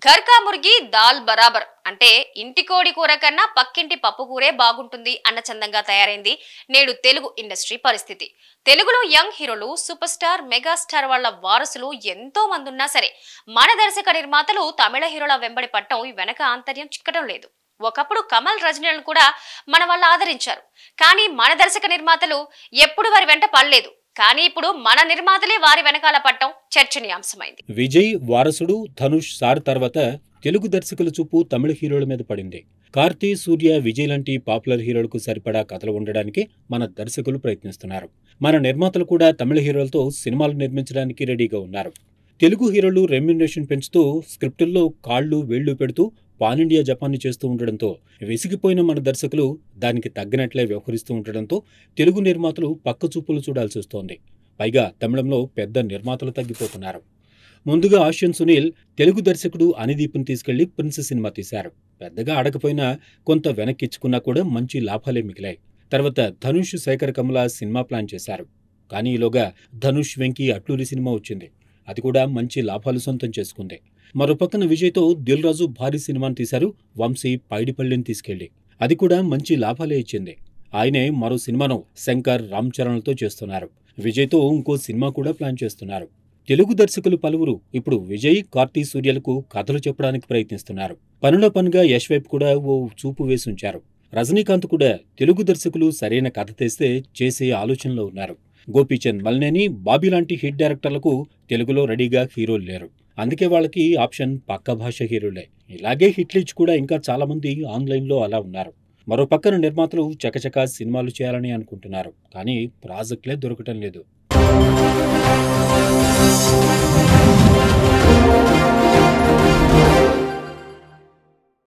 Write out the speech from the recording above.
ఘర్కా ముర్గి దాల్ బరాబర్ అంటే ఇంటి కోడి కూర కన్నా పక్కింటి పప్పు కూరే బాగుంటుంది అన్న చందంగా తయారైంది నేడు తెలుగు ఇండస్ట్రీ పరిస్థితి తెలుగులో యంగ్ హీరోలు సూపర్ స్టార్ మెగాస్టార్ వాళ్ళ వారసులు ఎంతో మంది ఉన్నా సరే మన దర్శక నిర్మాతలు తమిళ హీరోల వెంబడి పట్టం వెనక ఆంతర్యం చిక్కడం లేదు ఒకప్పుడు కమల్ రజనీలను కూడా మన వాళ్ళు ఆదరించారు కానీ మన దర్శక నిర్మాతలు ఎప్పుడు వారి వెంట పడలేదు కానీ ఇప్పుడు మన నిర్మాతలే వారి వెనకాల పట్టం చర్చనీయాంశమైంది విజయ్ వారసుడు ధనుష్ సార్ తర్వాత తెలుగు దర్శకుల చూపు తమిళ హీరోల మీద పడింది కార్తీ సూర్య విజయ్ లాంటి పాపులర్ హీరోలకు సరిపడా కథలు ఉండడానికి మన దర్శకులు ప్రయత్నిస్తున్నారు మన నిర్మాతలు కూడా తమిళ హీరోలతో సినిమాలు నిర్మించడానికి రెడీగా ఉన్నారు తెలుగు హీరోలు రెమ్యునరేషన్ పెంచుతూ స్క్రిప్టుల్లో కాళ్ళు వేళ్లు పెడుతూ పాన్ ఇండియా జపాన్ని చేస్తూ ఉండడంతో విసిగిపోయిన మన దర్శకులు దానికి తగ్గినట్లే వ్యవహరిస్తూ ఉండడంతో తెలుగు నిర్మాతలు పక్క చూపులు చూడాల్సి వస్తోంది పైగా తమిళంలో పెద్ద నిర్మాతలు తగ్గిపోతున్నారు ముందుగా ఆశ్యన్ సునీల్ తెలుగు దర్శకుడు అనిదీప్ని తీసుకెళ్లి ప్రిన్స్ సినిమా తీశారు పెద్దగా ఆడకపోయినా కొంత వెనక్కిచ్చుకున్నా కూడా మంచి లాభాలే మిగిలాయి తర్వాత ధనుష్ శేఖర్ కమల సినిమా ప్లాన్ చేశారు కానీ ఈలోగా ధనుష్ వెంకీ అట్లూరి సినిమా వచ్చింది అది కూడా మంచి లాభాలు సొంతం చేసుకుంది మరోపక్కన విజయ్తో దిల్ రాజు భారీ సినిమాను తీశారు వంశీ పైడిపల్లిని తీసుకెళ్లి అది కూడా మంచి లాభాలే ఇచ్చింది ఆయనే మరో సినిమాను శంకర్ రామ్ చరణ్లతో చేస్తున్నారు విజయ్తో ఇంకో సినిమా కూడా ప్లాన్ చేస్తున్నారు తెలుగు దర్శకులు పలువురు ఇప్పుడు విజయ్ కార్తీ సూర్యలకు కథలు చెప్పడానికి ప్రయత్నిస్తున్నారు పనిలో పనిగా యశ్ వైపు కూడా ఓ చూపు వేసి ఉంచారు రజనీకాంత్ కూడా తెలుగు దర్శకులు సరైన కథ తెస్తే చేసే ఆలోచనలో ఉన్నారు గోపీచంద్ మల్నేని బాబీ లాంటి హిట్ డైరెక్టర్లకు తెలుగులో రెడీగా హీరోలు లేరు అందుకే వాళ్ళకి ఆప్షన్ పక్క భాష హీరోలే ఇలాగే హిట్లిచ్ కూడా ఇంకా చాలా మంది ఆన్లైన్లో అలా ఉన్నారు మరో పక్కన నిర్మాతలు చకచకా సినిమాలు చేయాలని అనుకుంటున్నారు కానీ ప్రాజెక్టులే దొరకటం లేదు